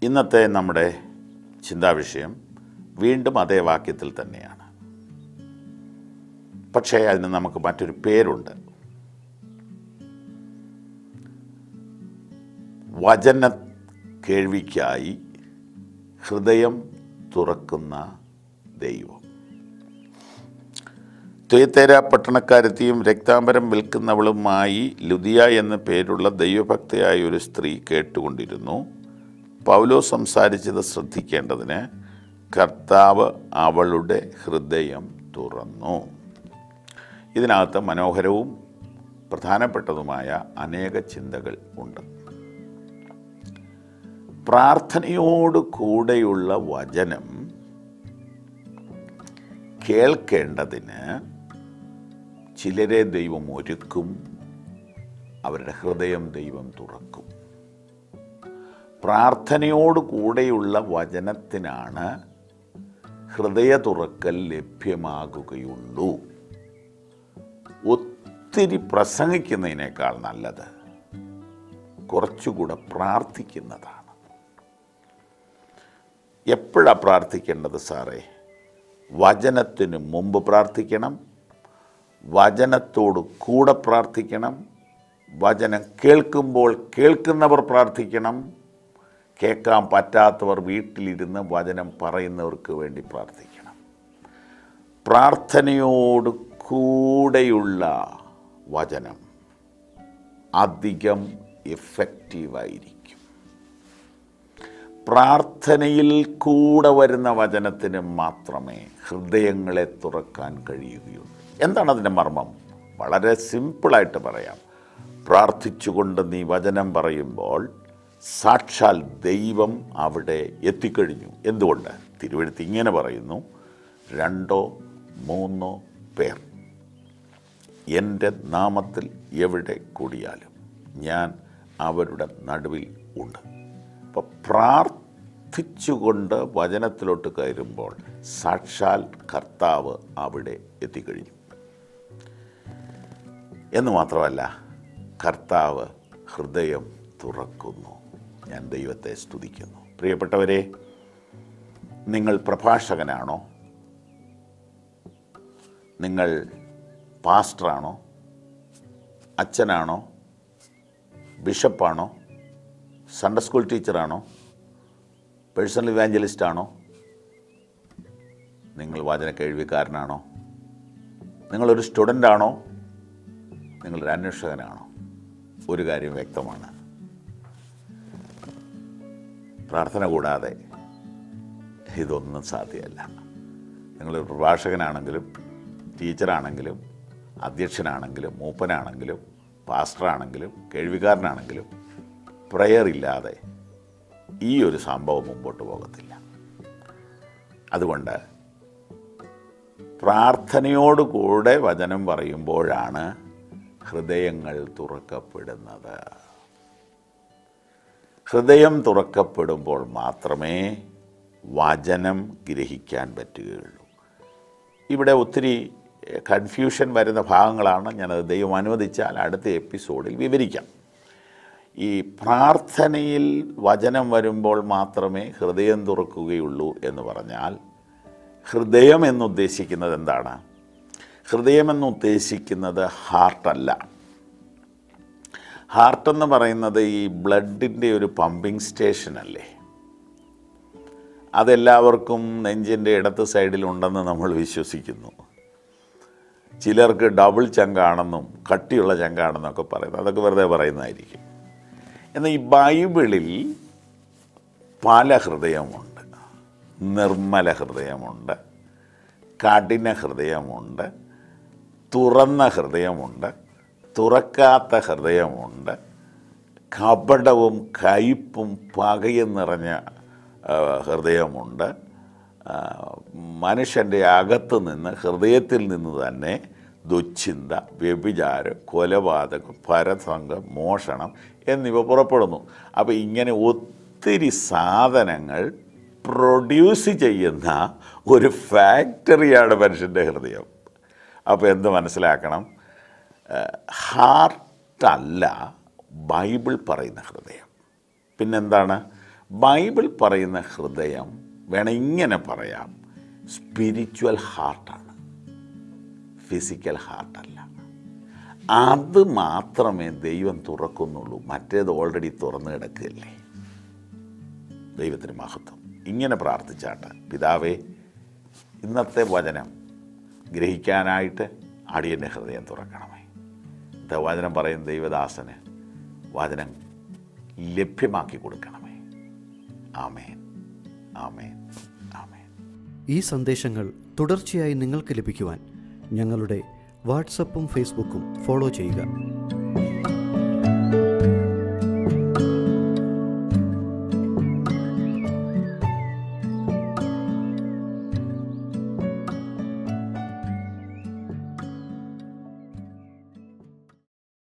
ഇന്നത്തെ നമ്മുടെ ചിന്താവിഷയം വീണ്ടും അതേ വാക്യത്തിൽ തന്നെയാണ് പക്ഷേ അതിന് നമുക്ക് മറ്റൊരു പേരുണ്ട് വചന കേൾവിക്കായി ഹൃദയം തുറക്കുന്ന ദൈവം തുയത്തേര പട്ടണക്കാരത്തിയും രക്താംബരം വിൽക്കുന്നവളുമായി ലുദിയ എന്ന പേരുള്ള ദൈവഭക്തയായ ഒരു സ്ത്രീ കേട്ടുകൊണ്ടിരുന്നു പൗലോ സംസാരിച്ചത് ശ്രദ്ധിക്കേണ്ടതിന് കർത്താവ് അവളുടെ ഹൃദയം തുറന്നു ഇതിനകത്ത് മനോഹരവും പ്രധാനപ്പെട്ടതുമായ അനേക ചിന്തകൾ ഉണ്ട് പ്രാർത്ഥനയോട് കൂടെയുള്ള വചനം കേൾക്കേണ്ടതിന് ചിലരെ ദൈവം ഒരുക്കും അവരുടെ ഹൃദയം ദൈവം തുറക്കും പ്രാർത്ഥനയോട് കൂടെയുള്ള വചനത്തിനാണ് ഹൃദയ തുറക്കൽ ലഭ്യമാകുകയുള്ളൂ ഒത്തിരി പ്രസംഗിക്കുന്നതിനേക്കാൾ നല്ലത് കുറച്ചുകൂടെ പ്രാർത്ഥിക്കുന്നതാണ് എപ്പോഴാണ് പ്രാർത്ഥിക്കേണ്ടത് സാറേ വചനത്തിന് മുമ്പ് പ്രാർത്ഥിക്കണം വചനത്തോട് കൂടെ പ്രാർത്ഥിക്കണം വചനം കേൾക്കുമ്പോൾ കേൾക്കുന്നവർ പ്രാർത്ഥിക്കണം കേൾക്കാൻ പറ്റാത്തവർ വീട്ടിലിരുന്ന് വചനം പറയുന്നവർക്ക് വേണ്ടി പ്രാർത്ഥിക്കണം പ്രാർത്ഥനയോട് കൂടെയുള്ള വചനം അധികം എഫക്റ്റീവായിരിക്കും പ്രാർത്ഥനയിൽ കൂടെ വരുന്ന വചനത്തിന് മാത്രമേ ഹൃദയങ്ങളെ തുറക്കാൻ കഴിയുകയുള്ളൂ എന്താണ് അതിൻ്റെ മർമ്മം വളരെ സിമ്പിളായിട്ട് പറയാം പ്രാർത്ഥിച്ചുകൊണ്ട് നീ വചനം പറയുമ്പോൾ സാക്ഷാൽ ദൈവം അവിടെ എത്തിക്കഴിഞ്ഞു എന്തുകൊണ്ട് തിരുവഴുത്ത് ഇങ്ങനെ പറയുന്നു രണ്ടോ മൂന്നോ പേർ എൻ്റെ നാമത്തിൽ എവിടെ കൂടിയാലും ഞാൻ അവരുടെ നടുവിൽ ഉണ്ട് അപ്പോൾ പ്രാർത്ഥിച്ചുകൊണ്ട് വചനത്തിലോട്ട് കയറുമ്പോൾ സാക്ഷാൽ കർത്താവ് അവിടെ എത്തിക്കഴിഞ്ഞു എന്ന് മാത്രമല്ല കർത്താവ് ഹൃദയം തുറക്കുന്നു ഞാൻ ദൈവത്തെ സ്തുതിക്കുന്നു പ്രിയപ്പെട്ടവരെ നിങ്ങൾ പ്രഭാഷകനാണോ നിങ്ങൾ പാസ്റ്ററാണോ അച്ഛനാണോ ബിഷപ്പാണോ സൺഡേ സ്കൂൾ ടീച്ചറാണോ പേഴ്സണൽ ഇവാഞ്ചലിസ്റ്റ് ആണോ നിങ്ങൾ വചന കേൾവിക്കാരനാണോ നിങ്ങളൊരു സ്റ്റുഡൻ്റ് ആണോ നിങ്ങളൊരു അന്വേഷകനാണോ ഒരു കാര്യം വ്യക്തമാണ് പ്രാർത്ഥന കൂടാതെ ഇതൊന്നും സാധ്യമല്ല നിങ്ങളൊരു പ്രഭാഷകനാണെങ്കിലും ടീച്ചറാണെങ്കിലും അധ്യക്ഷനാണെങ്കിലും മൂപ്പനാണെങ്കിലും പാസ്റ്ററാണെങ്കിലും കേൾവിക്കാരനാണെങ്കിലും പ്രയർ ഇല്ലാതെ ഈ ഒരു സംഭവം മുമ്പോട്ട് പോകത്തില്ല അതുകൊണ്ട് പ്രാർത്ഥനയോടുകൂടെ വചനം പറയുമ്പോഴാണ് ഹൃദയങ്ങൾ തുറക്കപ്പെടുന്നത് ഹൃദയം തുറക്കപ്പെടുമ്പോൾ മാത്രമേ വചനം ഗ്രഹിക്കാൻ പറ്റുകയുള്ളൂ ഇവിടെ ഒത്തിരി കൺഫ്യൂഷൻ വരുന്ന ഭാഗങ്ങളാണ് ഞാനത് ദൈവം അനുവദിച്ചാൽ അടുത്ത എപ്പിസോഡിൽ വിവരിക്കാം ഈ പ്രാർത്ഥനയിൽ വചനം വരുമ്പോൾ മാത്രമേ ഹൃദയം തുറക്കുകയുള്ളൂ എന്ന് പറഞ്ഞാൽ ഹൃദയം എന്നുദ്ദേശിക്കുന്നത് എന്താണ് ഹൃദയം എന്നുദ്ദേശിക്കുന്നത് ഹാർട്ടല്ല ഹാർട്ടെന്ന് പറയുന്നത് ഈ ബ്ലഡിൻ്റെ ഒരു പമ്പിങ് സ്റ്റേഷനല്ലേ അതെല്ലാവർക്കും നെഞ്ചിൻ്റെ ഇടത്ത് സൈഡിലുണ്ടെന്ന് നമ്മൾ വിശ്വസിക്കുന്നു ചിലർക്ക് ഡബിൾ ചങ്കാണെന്നും കട്ടിയുള്ള ചങ്കാണെന്നും ഒക്കെ പറയുന്നത് അതൊക്കെ വെറുതെ പറയുന്നതായിരിക്കും എന്നാൽ ഈ ബൈബിളിൽ പല ഹൃദയമുണ്ട് നിർമ്മല ഹൃദയമുണ്ട് കഠിന ഹൃദയമുണ്ട് തുറന്ന ഹൃദയമുണ്ട് തുറക്കാത്ത ഹൃദയമുണ്ട് കപടവും കയ്പും പകയും നിറഞ്ഞ ആ, ഹൃദയമുണ്ട് ആ, മനുഷ്യൻ്റെ അകത്ത് നിന്ന് ഹൃദയത്തിൽ നിന്ന് തന്നെ ദുശ്ചിന്ത വ്യഭിചാരം കൊലപാതകം പരസംഗം മോഷണം എന്നിവ പുറപ്പെടുന്നു അപ്പോൾ ഇങ്ങനെ ഒത്തിരി സാധനങ്ങൾ പ്രൊഡ്യൂസ് ചെയ്യുന്ന ഒരു ഫാക്ടറിയാണ് മനുഷ്യൻ്റെ ഹൃദയം അപ്പോൾ എന്ത് മനസ്സിലാക്കണം ഹാർട്ടല്ല ബൈബിൾ പറയുന്ന ഹൃദയം പിന്നെന്താണ് ബൈബിൾ പറയുന്ന ഹൃദയം വേണം ഇങ്ങനെ പറയാം സ്പിരിച്വൽ ഹാർട്ടാണ് ഫിസിക്കൽ ഹാർട്ടല്ല അത് മാത്രമേ ദൈവം തുറക്കുന്നുള്ളൂ മറ്റേത് ഓൾറെഡി തുറന്നു കിടക്കുകയല്ലേ ദൈവത്തിന് മഹത്വം ഇങ്ങനെ പ്രാർത്ഥിച്ചാട്ട് പിതാവേ ഇന്നത്തെ വചനം ഗ്രഹിക്കാനായിട്ട് അടിയൻ്റെ ഹൃദയം തുറക്കണമേ ഇന്നത്തെ വചനം പറയുന്ന ദൈവദാസന് വചനം ലഭ്യമാക്കി കൊടുക്കണമേ ആമേൻ ആമേൻ ആമേൻ ഈ സന്ദേശങ്ങൾ തുടർച്ചയായി നിങ്ങൾക്ക് ലഭിക്കുവാൻ ഞങ്ങളുടെ വാട്സപ്പും ഫേസ്ബുക്കും ഫോളോ ചെയ്യുക